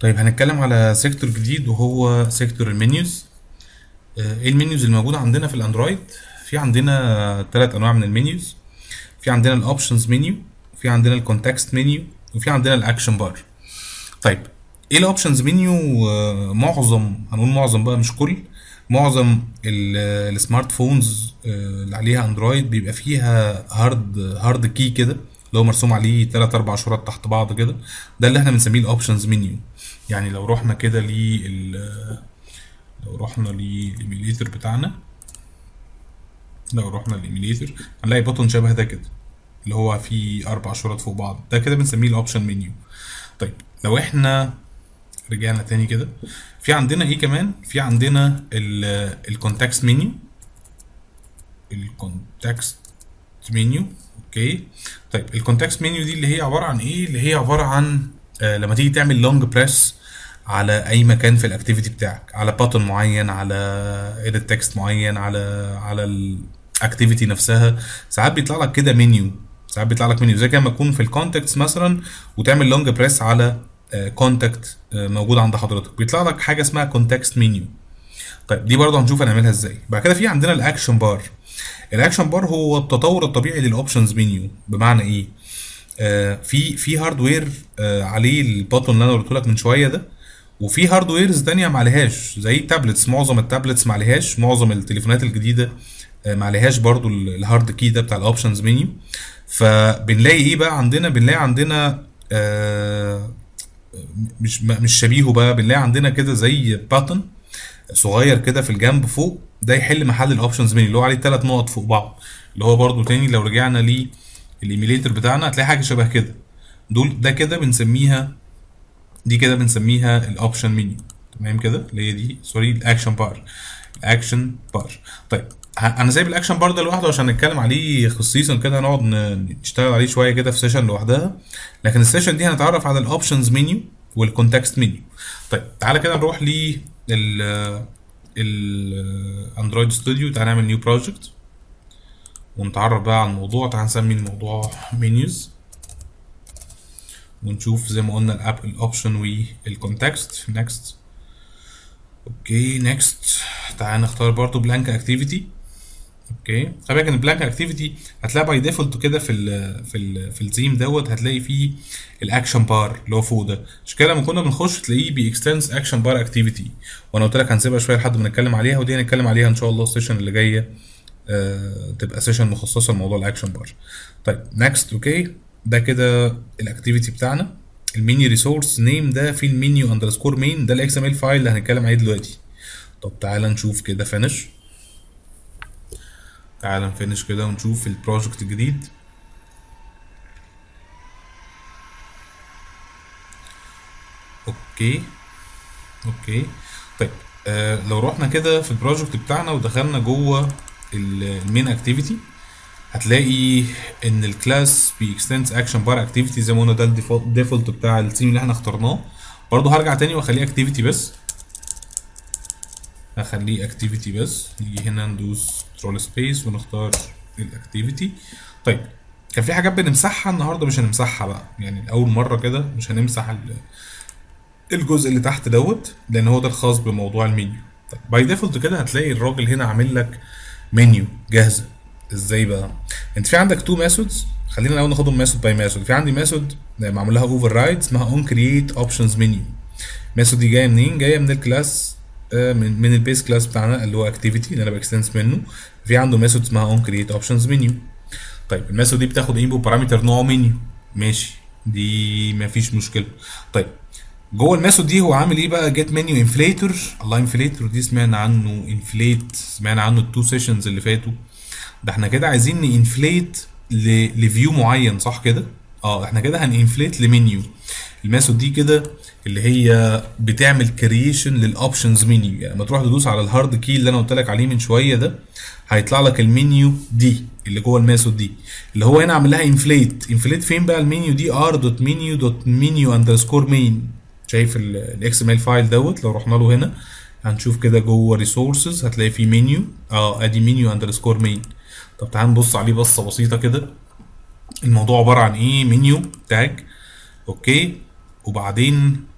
طيب هنتكلم على سيكتور جديد وهو سيكتور المنيوز آه، ايه المنيوز اللي موجوده عندنا في الاندرويد في عندنا ثلاث انواع من المنيوز في عندنا الاوبشنز منيو في عندنا الكونتكست منيو وفي عندنا الاكشن بار طيب ايه الاوبشنز منيو آه، معظم هنقول معظم بقى مش كل معظم ال- السمارت فونز آه، اللي عليها اندرويد بيبقى فيها هارد هارد كي كده اللي هو مرسوم عليه تلات اربع شرط تحت بعض كده ده اللي احنا بنسميه الاوبشنز منيو يعني لو رحنا كده لل لو رحنا للايميليتور بتاعنا لو رحنا للايميليتور هنلاقي بوتون شبه ده كده اللي هو فيه اربع شرط فوق بعض ده كده بنسميه الاوبشن منيو طيب لو احنا رجعنا تاني كده في عندنا ايه كمان في عندنا الكونتكست منيو الكونتكست منيو اوكي طيب الكونتكست منيو دي اللي هي عباره عن ايه اللي هي عباره عن آه لما تيجي تعمل لونج بريس على اي مكان في الاكتيفيتي بتاعك على باتون معين على ايديت تكست معين على على الاكتيفيتي نفسها ساعات بيطلع لك كده منيو ساعات بيطلع لك منيو زي كده لما تكون في الكونتكست مثلا وتعمل لونج بريس على كونتاكت موجود عند حضرتك بيطلع لك حاجه اسمها كونتكست منيو طيب دي برضه هنشوف هنعملها ازاي بعد كده في عندنا الاكشن بار الاكشن بار هو التطور الطبيعي للاوبشنز منيو بمعنى ايه آه في في هاردوير آه عليه الباتون اللي انا قلت لك من شويه ده وفي هاردويرز تانية ما عليهاش زي التابلتس معظم التابلتس ما عليهاش معظم التليفونات الجديده آه ما عليهاش برضو ال- الهارد كي ده بتاع الاوبشنز منيو فبنلاقي ايه بقى عندنا بنلاقي عندنا آه مش مش شبيهه بقى بنلاقي عندنا كده زي باتن صغير كده في الجنب فوق ده يحل محل الاوبشنز منيو اللي هو عليه ثلاث نقط فوق بعض اللي هو برضو تاني لو رجعنا للايميليتور بتاعنا هتلاقي حاجه شبه كده دول ده كده بنسميها دي كده بنسميها الاوبشن منيو تمام كده اللي هي دي سوري الاكشن بار الاكشن بار طيب ه- انا سايب الاكشن بار ده لوحده عشان نتكلم عليه خصيصا كده هنقعد ن- نشتغل عليه شويه كده في سيشن لوحدها لكن السيشن دي هنتعرف على الاوبشنز منيو والكونتكست منيو طيب تعالى كده نروح ل ال الاندرويد ستوديو تعالى نعمل نيو بروجكت ونتعرف بقى على الموضوع تعالى نسمي الموضوع منيوز ونشوف زي ما قلنا الاب الاوبشن والكونتكست نيكست اوكي نيكست تعال نختار برضو بلانك اكتيفيتي اوكي خلي بالك ان البلانك اكتيفيتي هتلاقي باي ديفولت كده في ال في ال في الثيم دوت هتلاقي فيه الاكشن بار اللي هو فوق ده عشان كده لما كنا بنخش تلاقيه بيكستنس اكشن بار اكتيفيتي وانا قلت لك هنسيبها شويه لحد ما نتكلم عليها ودي هنتكلم عليها ان شاء الله السيشن اللي جايه آه تبقى سيشن مخصصه لموضوع الاكشن بار طيب نيكست اوكي ده كده الاكتيفيتي بتاعنا الميني ريسورس نيم ده في المنيو اندرسكور مين ده الاكس ام ال فايل اللي هنتكلم عليه دلوقتي طب تعالى نشوف كده فينش تعالى نفنش كده ونشوف البروجكت الجديد اوكي اوكي طيب آه لو رحنا كده في البروجكت بتاعنا ودخلنا جوه ال- المين اكتيفيتي هتلاقي ان الكلاس بيكستنس اكشن بار اكتيفيتي زي ما قلنا ده الديفولت بتاع الثيم اللي احنا اخترناه برضه هرجع تاني واخليه اكتيفيتي بس هخليه اكتيفيتي بس نيجي هنا ندوس كنترول سبيس ونختار الاكتيفيتي طيب كان في حاجات بنمسحها النهارده مش هنمسحها بقى يعني اول مره كده مش هنمسح ال- الجزء اللي تحت دوت لان هو ده الخاص بموضوع المنيو طيب باي ديفولت كده هتلاقي الراجل هنا عامل لك منيو جاهزه ازاي بقى انت في عندك تو ميثودز خلينا الاول ناخدهم ميثود باي ميثود في عندي ميثود معمول لها اوفر رايد اسمها اون كرييت اوبشنز منيو الميثود دي جايه منين جايه من الكلاس آه، من من البيس كلاس بتاعنا اللي هو اكتيفيتي اللي انا بكستنس منه في عنده ميثود اسمها اون كرييت اوبشنز منيو طيب الميثود دي بتاخد انبوت بارامتر نوعه منيو ماشي دي مفيش مشكله طيب جوه الميثود دي هو عامل ايه بقى جيت منيو انفليتور الله انفليتور دي سمعنا عنه انفليت سمعنا عنه التو سيشنز اللي فاتوا ده احنا كده عايزين نانفليت لفيو معين صح كده اه احنا كده هنانفليت لمنيو الميثود دي كده اللي هي بتعمل كرييشن للاوبشنز منيو يعني لما تروح تدوس على الهارد كي اللي انا قلت لك عليه من شويه ده هيطلع لك المنيو دي اللي جوه الميثود دي اللي هو هنا عامل لها انفليت انفليت فين بقى المنيو دي ار دوت منيو دوت منيو اندرسكور مين شايف الاكس ام ال فايل دوت لو رحنا له هنا هنشوف كده جوه ريسورسز هتلاقي فيه منيو اه ادي منيو اندرسكور مين طب تعال نبص عليه بصه بسيطه كده الموضوع عباره عن ايه منيو تاج اوكي وبعدين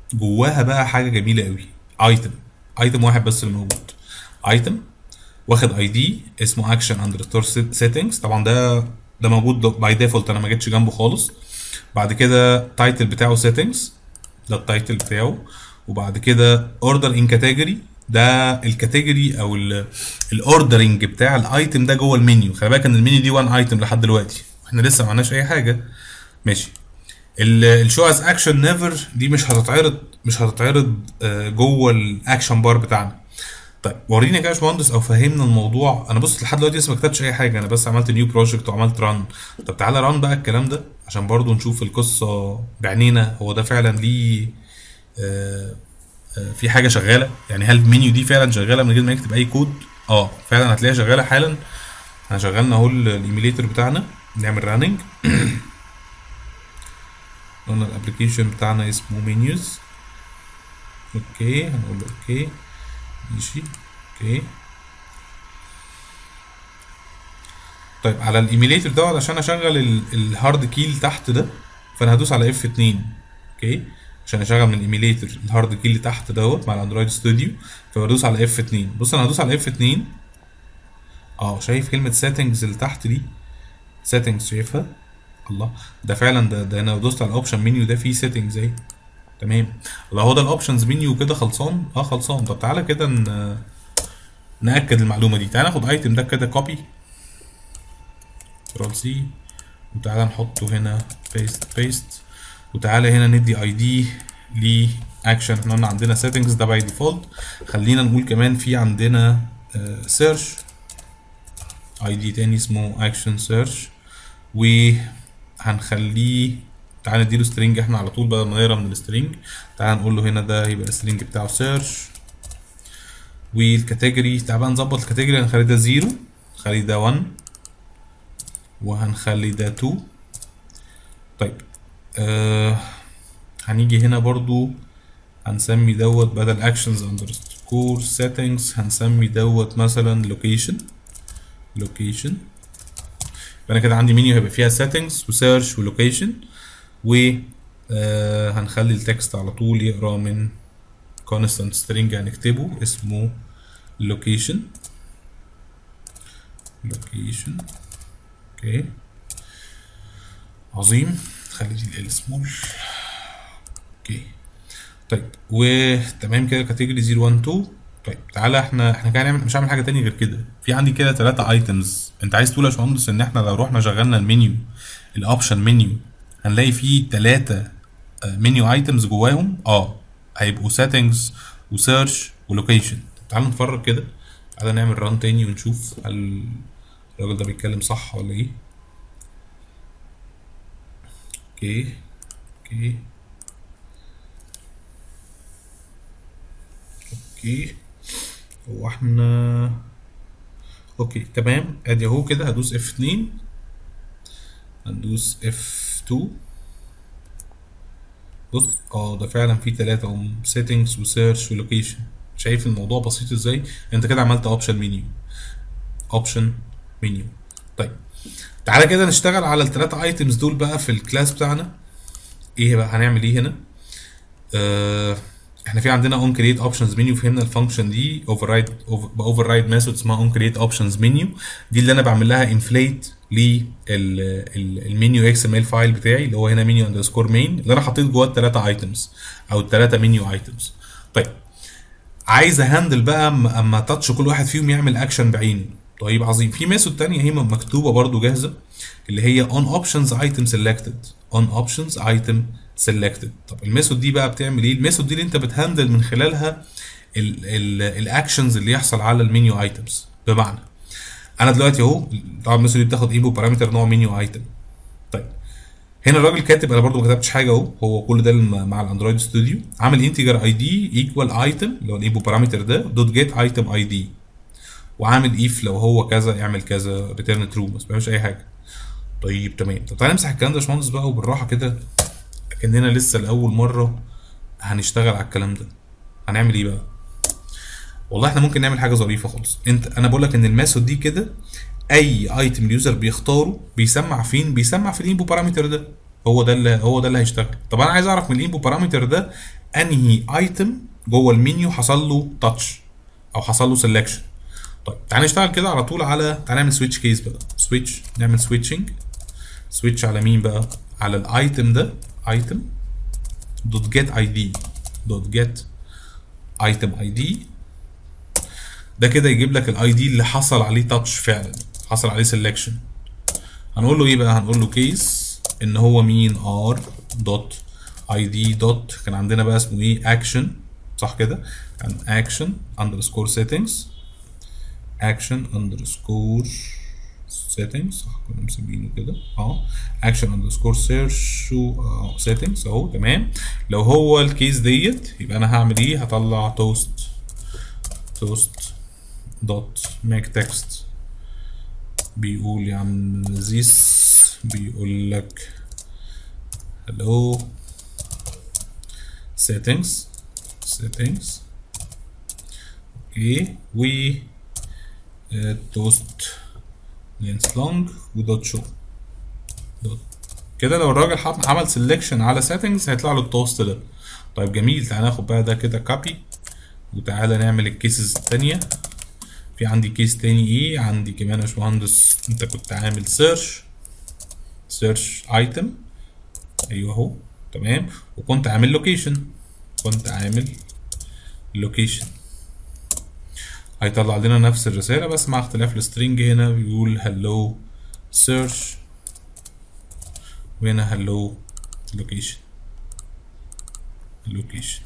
جواها بقى حاجه جميله قوي ايتم ايتم واحد بس اللي موجود ايتم واخد اي دي اسمه اكشن اندرسكور سيتنجز طبعا ده ده موجود باي ديفولت انا ما جيتش جنبه خالص بعد كده تايتل بتاعه سيتنجز ده التايتل بتاعه وبعد كده اوردر ان كاتيجوري ده الكاتيجوري او الاوردرنج بتاع الايتم ده جوه المنيو خلي بالك ان المنيو دي 1 ايتم لحد دلوقتي احنا لسه ما عملناش اي حاجه ماشي الشو از اكشن نيفر دي مش هتتعرض مش هتتعرض آه، جوه الاكشن بار بتاعنا طيب وريني كده يا باشمهندس او فهمنا الموضوع انا بص لحد دلوقتي لسه ما كتبتش اي حاجه انا بس عملت نيو بروجكت وعملت ران طب تعالى ران بقى الكلام ده عشان برضو نشوف القصه بعينينا هو ده فعلا ليه آه، آه، في حاجه شغاله يعني هل المنيو دي فعلا شغاله من غير ما نكتب اي كود اه فعلا هتلاقيها شغاله حالا احنا شغلنا اهو ال- الايميليتور بتاعنا نعمل راننج قلنا الابلكيشن بتاعنا اسمه منيوز اوكي هنقول له اوكي ماشي اوكي طيب على الايميليتور دوت عشان اشغل ال- الهارد كي اللي تحت ده فانا هدوس على اف 2 اوكي عشان اشغل من الايميليتور الهارد كي اللي تحت دوت مع الاندرويد ستوديو فبدوس على اف 2 بص انا هدوس على اف 2 اه شايف كلمه سيتنجز اللي تحت دي سيتنجز شايفها الله ده فعلا ده ده انا لو دوست على الاوبشن منيو ده فيه سيتنجز اهي تمام الله هو ده الاوبشنز منيو كده خلصان اه خلصان طب تعالى كده ن- ناكد المعلومه دي تعالى ناخد ايتم ده كده كوبي كنترول سي وتعالى نحطه هنا بيست بيست وتعالى هنا ندي اي دي ل اكشن احنا قلنا عندنا سيتنجز ده باي ديفولت خلينا نقول كمان في عندنا سيرش اي دي تاني اسمه اكشن سيرش وهنخليه تعالى نديله سترينج احنا على طول بدل ما نقرا من السترينج تعالى نقول له هنا ده يبقى السترينج بتاعه سيرش والكاتيجوري تعالى بقى نظبط الكاتيجوري هنخلي ده زيرو نخلي ده 1 وهنخلي ده 2 طيب آه هنيجي هنا برضو هنسمي دوت بدل actions underscore settings هنسمي دوت مثلا location location فانا كده عندي منيو هيبقى فيها settings وسيرش ولوكيشن و آه هنخلي التكست على طول يقرا من constant string هنكتبه اسمه location location اوكي عظيم خلي دي ال سمول اوكي طيب وتمام كده كاتيجوري 0 1 2 طيب تعالى احنا احنا كده هنعمل مش هعمل حاجه تانية غير كده في عندي كده ثلاثة ايتمز انت عايز تقول يا باشمهندس ان احنا لو رحنا شغلنا المنيو الاوبشن منيو هنلاقي فيه ثلاثة منيو ايتمز جواهم اه هيبقوا سيتنجز وسيرش ولوكيشن تعالى نتفرج كده تعالى نعمل ران تاني ونشوف هل الراجل ده بيتكلم صح ولا ايه اوكي اوكي اوكي هو احنا اوكي تمام ادي اهو كده هدوس اف 2 هندوس اف 2 بص اه ده فعلا في ثلاثة هم سيتنجز وسيرش ولوكيشن شايف الموضوع بسيط ازاي انت كده عملت اوبشن منيو اوبشن منيو طيب تعالى كده نشتغل على الثلاثة ايتمز دول بقى في الكلاس بتاعنا ايه بقى هنعمل ايه هنا آه احنا في عندنا اون كريت اوبشنز منيو فهمنا الفانكشن دي اوفر رايد باوفر رايد ميثود اسمها اون كريت اوبشنز منيو دي اللي انا بعمل لها انفليت للمنيو اكس ام ال فايل بتاعي اللي هو هنا منيو اندرسكور مين اللي انا حطيت جواه الثلاثه ايتمز او الثلاثه منيو ايتمز طيب عايز اهندل بقى اما اما تاتش كل واحد فيهم يعمل اكشن بعينه طيب عظيم في ميثود تانية هي مكتوبه برضو جاهزه اللي هي on options item selected on options item selected طب الميثود دي بقى بتعمل ايه الميثود دي اللي انت بتهندل من خلالها الاكشنز اللي يحصل على المنيو ايتمز بمعنى انا دلوقتي اهو طبعا الميثود دي بتاخد انبوت بارامتر نوع منيو ايتم طيب هنا الراجل كاتب انا برضو ما كتبتش حاجه اهو هو كل ده الم- مع الاندرويد ستوديو عامل انتجر اي دي ايكوال ايتم اللي هو الانبوت بارامتر ده دوت جيت ايتم اي دي وعامل ايف لو هو كذا يعمل كذا ريتيرن ترو بس ما بيعملش اي حاجه طيب تمام طب تعالى نمسح الكلام ده يا باشمهندس بقى وبالراحه كده كاننا لسه لاول مره هنشتغل على الكلام ده هنعمل ايه بقى والله احنا ممكن نعمل حاجه ظريفه خالص انت انا بقول لك ان الميثود دي كده اي ايتم اليوزر بيختاره بيسمع فين بيسمع في الانبو بارامتر ده هو ده اللي هو ده اللي هيشتغل طب انا عايز اعرف من الانبو بارامتر ده انهي ايتم جوه المنيو حصل له تاتش او حصل له سelection طيب تعالى نشتغل كده على طول على تعالى نعمل سويتش كيس بقى سويتش نعمل سويتشنج سويتش على مين بقى على الايتم ده ايتم دوت جيت اي دي دوت جيت ايتم اي دي ده كده يجيب لك الاي دي اللي حصل عليه تاتش فعلا حصل عليه سelection هنقول له ايه بقى هنقول له كيس ان هو مين ار دوت اي دي دوت كان عندنا بقى اسمه ايه اكشن صح كده كان اكشن اندرسكور سيتنجز اكشن اندرسكور سيتنجز صح كنا مسمينه كده اه اكشن اندرسكور سيرش اه سيتنجز اهو تمام لو هو الكيس ديت يبقى انا هعمل ايه هطلع توست توست دوت ميك تكست بيقول يا عم زيس بيقول لك hello settings settings اوكي و توست لينس لونج ودوت شو دوت كده لو الراجل حط عمل سelection على settings هيطلع له التوست ده طيب جميل تعالى ناخد بقى ده كده كوبي وتعالى نعمل الكيسز التانية في عندي كيس تاني ايه عندي كمان يا باشمهندس انت كنت عامل سيرش سيرش ايتم ايوه اهو تمام وكنت عامل لوكيشن كنت عامل لوكيشن هيطلع لنا نفس الرسالة بس مع اختلاف السترينج هنا بيقول hello search وهنا hello location location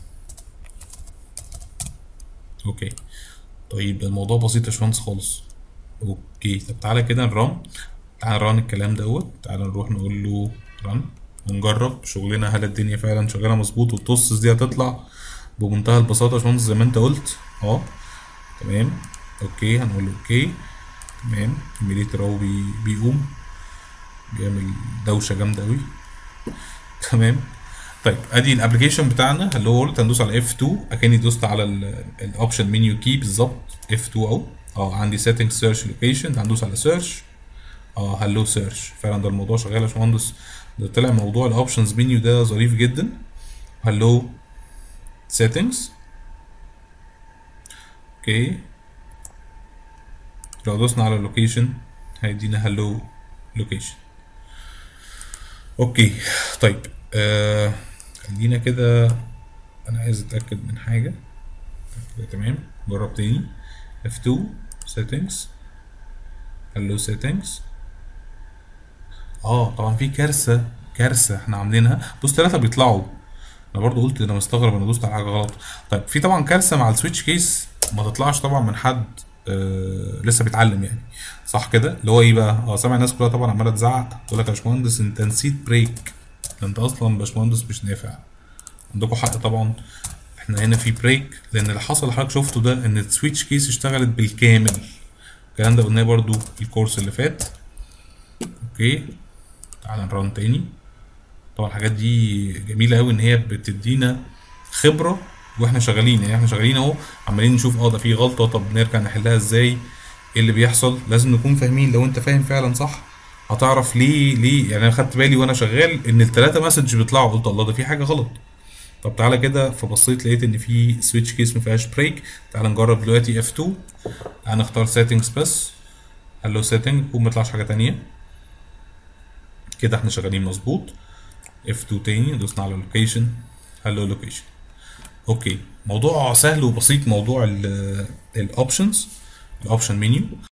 اوكي طيب ده الموضوع بسيط يا باشمهندس خالص اوكي طب تعالى كده نرن تعالى نرن الكلام دوت تعالى نروح نقول له رن ونجرب شغلنا هل الدنيا فعلا شغاله مظبوط والتوستس دي هتطلع بمنتهى البساطه يا باشمهندس زي ما انت قلت اه تمام اوكي هنقول له اوكي تمام الميليتر اهو بي بيقوم بيعمل دوشه جامده قوي تمام طيب ادي الابلكيشن بتاعنا اللي هو قلت هندوس على F2 اكني دوست على الاوبشن منيو كي بالظبط F2 اهو اه عندي سيتنج سيرش لوكيشن هندوس على سيرش اه هلو سيرش فعلا ده الموضوع شغال يا باشمهندس ده طلع موضوع الاوبشنز منيو ده ظريف جدا هلو سيتنجز اوكي لو دوسنا على لوكيشن هيدينا هلو لوكيشن اوكي طيب آه خلينا كده انا عايز اتاكد من حاجه كده تمام جرب تاني F2 settings hello settings اه طبعا في كارثه كارثه احنا عاملينها بص ثلاثه بيطلعوا انا برضو قلت انا مستغرب انا دوست على حاجه غلط طيب في طبعا كارثه مع السويتش كيس ما تطلعش طبعا من حد آه لسه بيتعلم يعني صح كده اللي هو ايه بقى اه سامع الناس كلها طبعا عماله تزعق تقول لك يا باشمهندس انت نسيت بريك ده انت اصلا باشمهندس مش نافع عندكم حق طبعا احنا هنا في بريك لان اللي حصل اللي حضرتك شفته ده ان السويتش كيس اشتغلت بالكامل الكلام ده قلناه برضو في الكورس اللي فات اوكي تعال نران تاني طبعا الحاجات دي جميله قوي ان هي بتدينا خبره واحنا شغالين يعني احنا شغالين اهو عمالين نشوف اه ده في غلطه طب نرجع نحلها ازاي ايه اللي بيحصل لازم نكون فاهمين لو انت فاهم فعلا صح هتعرف ليه ليه يعني انا خدت بالي وانا شغال ان الثلاثه مسج بيطلعوا قلت الله ده في حاجه غلط طب تعالى كده فبصيت لقيت ان في سويتش كيس ما فيهاش بريك تعالى نجرب دلوقتي F2 تعالى نختار سيتنجز بس هلو سيتنج وما يطلعش حاجه تانية كده احنا شغالين مظبوط F2 تاني دوسنا على لوكيشن هلو لوكيشن اوكي موضوع سهل وبسيط موضوع الاوبشنز الاوبشن منيو